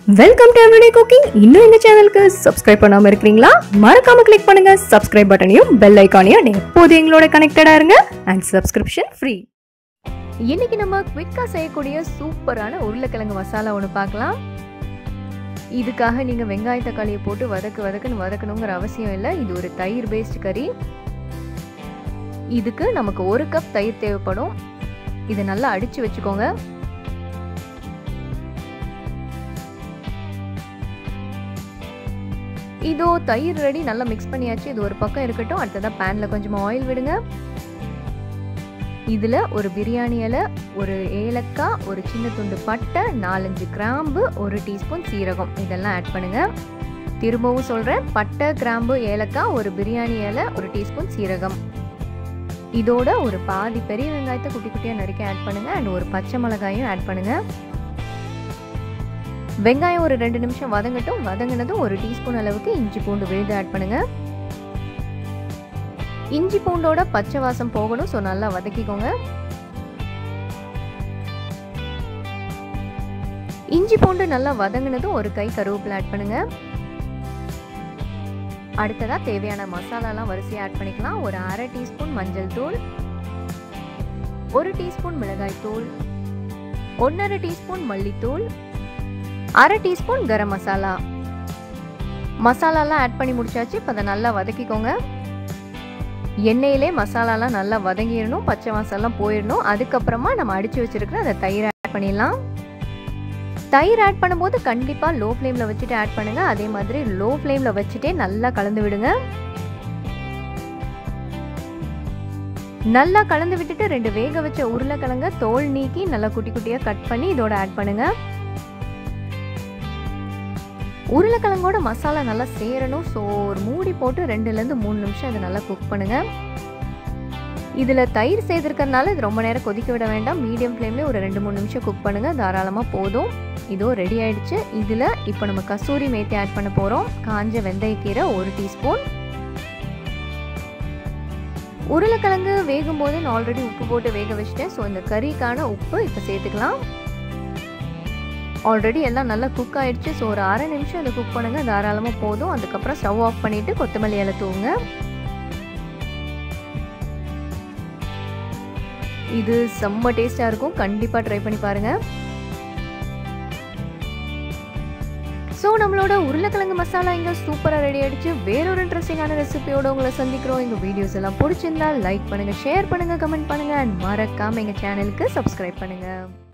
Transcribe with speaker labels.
Speaker 1: welcome to everyday cooking இன்னும் எங்க சேனலுக்கு சப்ஸ்கிரைப் பண்ணாம இருக்கீங்களா மறக்காம கிளிக் பண்ணுங்க சப்ஸ்கிரைப் பட்டனையும் பெல் ஐகானையும் எப்போது எங்களோட கனெக்டடா இருங்க அண்ட் சப்ஸ்கிரிப்ஷன் ஃப்ரீ இன்னைக்கு நம்ம குவிக்கா செய்யக்கூடிய சூப்பரான உருளைக்கிழங்கு மசாலா ஒன்று பார்க்கலாம் இதுக்காக நீங்க வெங்காய தக்காளியை போட்டு வதக்கு வதக்குன்னு வதக்கணுங்கிற அவசியம் இல்லை இது ஒரு தயிர் பேஸ்ட் கறி இதுக்கு நமக்கு ஒரு கப் தயிர் தேவைப்படும் இதை நல்லா அடிச்சு வச்சுக்கோங்க இதோ தயிர் ரெடி நல்லா மிக்ஸ் பண்ணியாச்சு இது ஒரு பக்கம் இருக்கட்டும் அடுத்ததாக பேனில் கொஞ்சமாக ஆயில் விடுங்க இதில் ஒரு பிரியாணி இலை ஒரு ஏலக்காய் ஒரு சின்ன துண்டு பட்டை நாலஞ்சு கிராம்பு ஒரு டீஸ்பூன் சீரகம் இதெல்லாம் ஆட் பண்ணுங்கள் திரும்பவும் சொல்கிறேன் பட்டை கிராம்பு ஏலக்காய் ஒரு பிரியாணி இலை ஒரு டீஸ்பூன் சீரகம் இதோட ஒரு பாதி பெரிய வெங்காயத்தை குட்டி குட்டியாக நறுக்கி ஆட் பண்ணுங்கள் அண்ட் ஒரு பச்சை மிளகாயும் ஆட் பண்ணுங்கள் வெங்காயம் ஒரு ரெண்டு நிமிஷம் வதங்கட்டும் வதங்கினதும் ஒரு டீஸ்பூன் அளவுக்கு இஞ்சி பூண்டு விழுது ஆட் பண்ணுங்க இஞ்சி பூண்டோட பச்சை வாசம் போகணும் ஸோ நல்லா வதக்கிக்கோங்க இஞ்சி பூண்டு நல்லா வதங்கினதும் ஒரு கை கருவேப்பிலை ஆட் பண்ணுங்க அடுத்ததா தேவையான மசாலாலாம் வரிசையாக ஆட் பண்ணிக்கலாம் ஒரு அரை டீஸ்பூன் மஞ்சள் தூள் ஒரு டீஸ்பூன் மிளகாய் தூள் ஒன்றரை டீஸ்பூன் மல்லித்தூள் அரை டீஸ்பூன் கரம் மசாலா மசாலாலாம் ஆட் பண்ணி முடிச்சாச்சு இப்போ அதை நல்லா வதக்கிக்கோங்க எண்ணெயிலே மசாலாலாம் நல்லா வதங்கிடணும் பச்சை மசாலாம் போயிடணும் அதுக்கப்புறமா நம்ம அடித்து வச்சிருக்கிற அந்த தயிர் ஆட் பண்ணிடலாம் தயிர் ஆட் பண்ணும்போது கண்டிப்பாக லோ ஃப்ளேமில் வச்சுட்டு ஆட் பண்ணுங்கள் அதே மாதிரி லோ ஃப்ளேமில் வச்சுட்டே நல்லா கலந்து விடுங்க நல்லா கலந்து விட்டுட்டு ரெண்டு வேக வச்ச உருளைக்கிழங்க தோல் நீக்கி நல்லா குட்டி குட்டியாக கட் பண்ணி இதோட ஆட் பண்ணுங்கள் உருளைக்கிழங்கோட மசாலா நல்லா சேரணும் ஸோ ஒரு மூடி போட்டு ரெண்டுலேருந்து மூணு நிமிஷம் அதை நல்லா குக் பண்ணுங்கள் இதில் தயிர் செய்திருக்கறனால இது ரொம்ப நேரம் கொதிக்க விட வேண்டாம் மீடியம் ஃப்ளேம்லேயே ஒரு ரெண்டு மூணு நிமிஷம் குக் பண்ணுங்கள் தாராளமாக போதும் இதோ ரெடி ஆயிடுச்சு இதில் இப்போ நம்ம கசூரி மேத்தி ஆட் பண்ண போகிறோம் காஞ்ச வெந்தயக்கீரை ஒரு டீஸ்பூன் உருளைக்கிழங்கு வேகும் போது நான் ஆல்ரெடி உப்பு போட்டு வேக வச்சிட்டேன் ஸோ இந்த கறிக்கான உப்பு இப்போ சேர்த்துக்கலாம் ஆல்ரெடி எல்லாம் நல்லா குக் ஆயிடுச்சு ஸோ ஒரு அரை நிமிஷம் இதை குக் பண்ணுங்க தாராளமாக போதும் அதுக்கப்புறம் ஸ்டவ் ஆஃப் பண்ணிட்டு கொத்தமல்லி இலை தூவுங்க இது செம்ம டேஸ்டாக இருக்கும் கண்டிப்பாக ட்ரை பண்ணி பாருங்க ஸோ நம்மளோட உருளைக்கிழங்கு மசாலா இங்கே சூப்பராக ரெடி ஆயிடுச்சு வேறொரு இன்ட்ரெஸ்டிங்கான ரெசிபியோட உங்களை சந்திக்கிறோம் எங்கள் வீடியோஸ் எல்லாம் பிடிச்சிருந்தா லைக் பண்ணுங்கள் ஷேர் பண்ணுங்கள் கமெண்ட் பண்ணுங்கள் அண்ட் மறக்காமல் எங்கள் சேனலுக்கு சப்ஸ்கிரைப் பண்ணுங்கள்